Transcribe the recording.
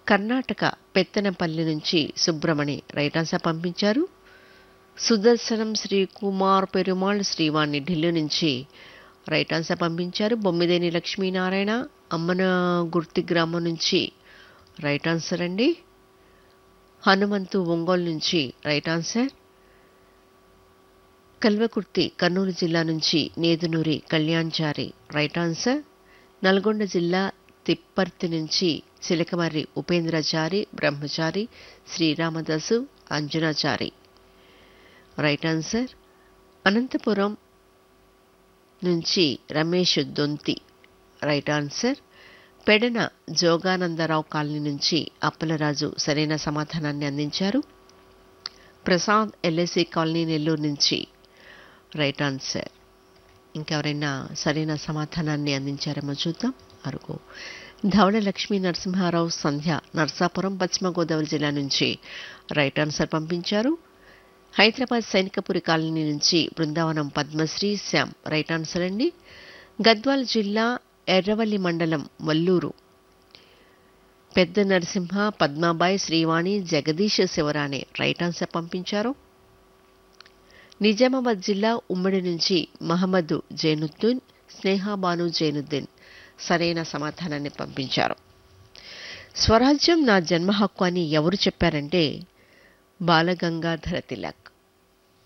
కర్ణాటక పెత్తనపల్లి నుంచి Subramani right answer పంపించారు సుదర్శనం శ్రీ కుమార్ పెరుమాళ్ శ్రీవాణి ఢిల్లీ నుంచి రైట్ ఆన్సర్ పంపించారు బొమ్మిదేని లక్ష్మీనారాయణ అమ్మన గుర్తి గ్రామం నుంచి రైట్ ఆన్సర్ అండి హనుమంతు ఒంగోలు నుంచి రైట్ ఆన్సర్ కల్వకుర్తి కర్నూలు జిల్లా నుంచి నేదునూరి కళ్యాణ్చారి రైట్ ఆన్సర్ నల్గొండ జిల్లా తిప్పర్తి నుంచి చిలకమర్రి ఉపేంద్రచారి బ్రహ్మచారి శ్రీరామదాసు అంజనాచారి రైట్ ఆన్సర్ అనంతపురం నుంచి Ramesh Donthi right answer Pedana Joganandarao colony నుంచి అప్పలరాజు సరైన సమాధానాన్ని అందించారు ప్రసాద్ ఎల్ఐసి కాలనీ నెల్లూరు నుంచి రైట్ ఆన్సర్ ఇంకెవరైనా సరైన సమాధానాన్ని అందించారేమో చూద్దాం అరుగు ధవళ లక్ష్మీ నరసింహారావు సంధ్య నర్సాపురం పశ్చిమ గోదావరి జిల్లా నుంచి రైట్ ఆన్సర్ పంపించారు హైదరాబాద్ సైనికపురి కాలనీ నుంచి బృందావనం పద్మశ్రీ శ్యామ్ రైట్ ఆన్సర్ అండి గద్వాల్ జిల్లా ఎర్రవల్లి మండలం వల్లూరు పెద్ద నరసింహ పద్మాబాయి శ్రీవాణి జగదీష్ శివరాణి రైట్ ఆన్సర్ పంపించారు నిజామాబాద్ జిల్లా ఉమ్మడి నుంచి మహమ్మద్ జైనుద్దీన్ స్నేహాబాను జైనుద్దీన్ సరైన సమాధానాన్ని పంపించారు స్వరాజ్యం నా జన్మ హక్కు అని ఎవరు చెప్పారంటే బాలగంగాధర తిలక్